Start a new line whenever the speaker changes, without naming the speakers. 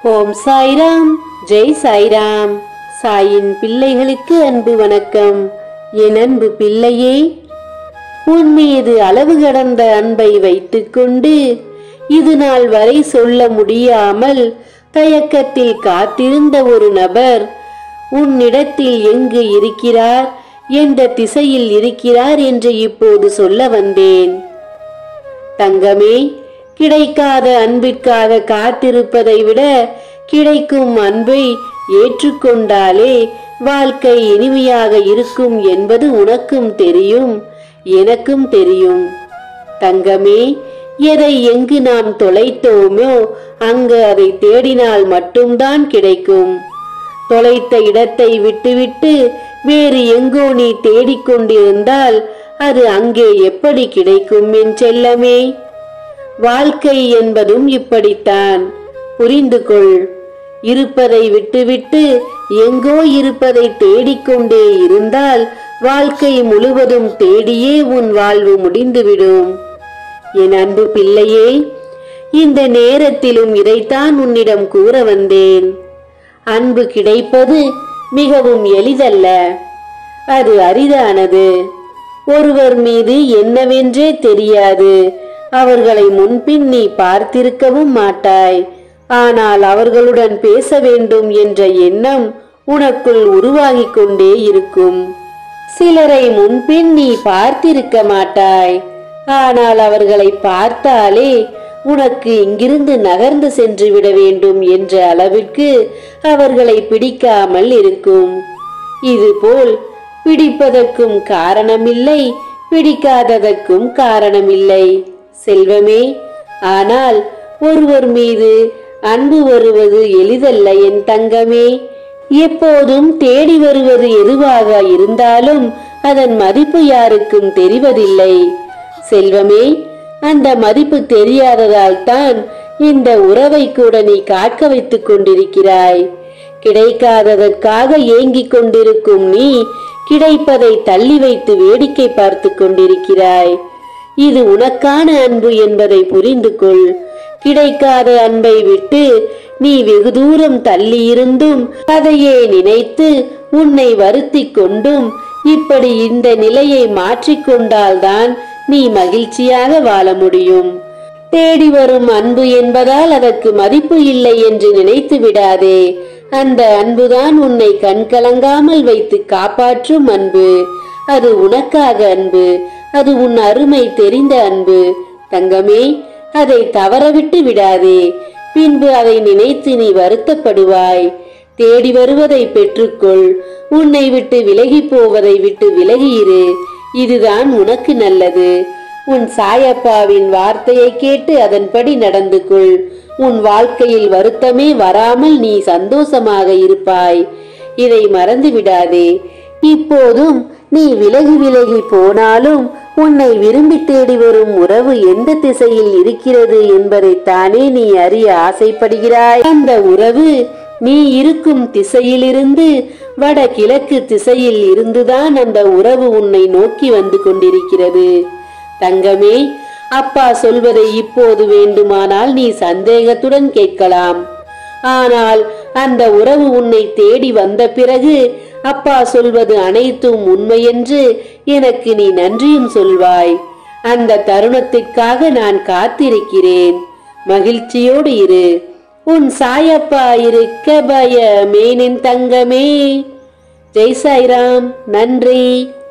ஓம் சாய்ராம் ஜெய் சாய்ராம் சாயின் பிள்ளைகளுக்கு அன்பு வணக்கம் என் அன்பு பிள்ளையே உன் மீது அளவு கடந்த அன்பை வைத்துக்கொண்டு இது நாள் வரை சொல்ல முடியாமல் தயக்கத்தில் காத்திருந்த ஒரு நபர் உன்னிடத்தில் எங்கு இருக்கிறார் என்ற திசையில் இருக்கிறார் என்று இப்போது சொல்ல வந்தேன் தங்கமே கிடைக்காத அன்பிற்காக காத்திருப்பதை விட கிடைக்கும் அன்பை ஏற்றுக்கொண்டாலே வாழ்க்கை இனிமையாக இருக்கும் என்பது உனக்கும் தெரியும் எனக்கும் தெரியும் தங்கமே எதை எங்கு நாம் தொலைத்தோமோ அங்கு அதை தேடினால் மட்டும்தான் கிடைக்கும் தொலைத்த இடத்தை விட்டுவிட்டு வேறு எங்கோ நீ தேடிக்கொண்டிருந்தால் அது அங்கே எப்படி கிடைக்கும் என் செல்லமே வாழ்க்கை என்பதும் இப்படித்தான் புரிந்து கொள் இருப்பதை விட்டுவிட்டு எங்கோ இருப்பதை தேடிக்கொண்டே இருந்தால் வாழ்க்கை முழுவதும் தேடியே உன் வாழ்வு முடிந்துவிடும் என் அன்பு பிள்ளையே இந்த நேரத்திலும் இதைத்தான் உன்னிடம் கூற வந்தேன் அன்பு கிடைப்பது மிகவும் எளிதல்ல அது அரிதானது ஒருவர் மீது என்னவென்றே தெரியாது அவர்களை முன்பின் நீ பார்த்திருக்கவும் மாட்டாய் ஆனால் அவர்களுடன் பேச வேண்டும் என்ற எண்ணம் உனக்குள் உருவாகிக் கொண்டே இருக்கும் சிலரை முன்பின் நீ பார்த்திருக்க மாட்டாய் ஆனால் அவர்களை பார்த்தாலே உனக்கு இங்கிருந்து நகர்ந்து சென்று விட வேண்டும் என்ற அளவிற்கு அவர்களை பிடிக்காமல் இருக்கும் இதுபோல் பிடிப்பதற்கும் காரணமில்லை பிடிக்காததற்கும் காரணமில்லை செல்வமே ஆனால் ஒருவர் மீது அன்பு வருவது எளிதல்ல என் தங்கமே எப்போதும் தேடி வருவது எதுவாக இருந்தாலும் அதன் மதிப்பு யாருக்கும் தெரிவதில்லை செல்வமே அந்த மதிப்பு தெரியாததால் தான் இந்த உறவை கூட நீ காக்க வைத்துக் கொண்டிருக்கிறாய் கிடைக்காததற்காக ஏங்கிக் கொண்டிருக்கும் நீ கிடைப்பதை தள்ளி வைத்து வேடிக்கை பார்த்து கொண்டிருக்கிறாய் இது உனக்கான அன்பு என்பதை புரிந்து கொள் கிடைக்காத அன்பை விட்டு நீ வெகு தூரம் தள்ளி இருந்தும் அதையே நினைத்து உன்னை வருத்திக் கொண்டும் இப்படி இந்த நிலையை மாற்றிக்கொண்டால்தான் நீ மகிழ்ச்சியாக வாழ முடியும் தேடி வரும் அன்பு என்பதால் அதற்கு மதிப்பு இல்லை என்று நினைத்து விடாதே அந்த அன்புதான் உன்னை கண்கலங்காமல் வைத்து காப்பாற்றும் அன்பு அது உனக்காக அன்பு அது உன் அருமை தெரிந்த அன்பு தங்கமே அதை தவறவிட்டு விடாதே பின்பு அதை நினைத்து நீ வருத்தப்படுவாய் தேடி வருவதை பெற்றுக்கொள் உன்னை விட்டு விலகி போவதை விட்டு விலகியிரு இதுதான் உனக்கு நல்லது உன் சாயப்பாவின் வார்த்தையை கேட்டு அதன்படி நடந்து கொள் உன் வாழ்க்கையில் வருத்தமே வராமல் நீ சந்தோஷமாக இருப்பாய் இதை மறந்து விடாதே இப்போதும் நீ விலகி விலகி போனாலும் உன்னை விரும்பி தேடி வரும் உறவு எந்த திசையில் இருக்கிறது என்பதைத்தானே நீ அறிய ஆசைப்படுகிறாய் அந்த உறவு நீ இருக்கும் திசையிலிருந்து வட கிழக்கு திசையில் இருந்துதான் அந்த உறவு உன்னை நோக்கி வந்து கொண்டிருக்கிறது தங்கமே அப்பா சொல்வதை இப்போது வேண்டுமானால் நீ சந்தேகத்துடன் கேட்கலாம் ஆனால் அந்த உறவு உன்னை தேடி வந்த பிறகு அப்பா சொல்வது அனைத்தும் உண்மையென்று எனக்கு நீ நன்றியும் சொல்வாய் அந்த தருணத்திற்காக நான் காத்திருக்கிறேன் மகிழ்ச்சியோடு இரு உன் சாயப்பா இருக்க பயமேனின் தங்கமே ஜெய் சாய்ராம் நன்றி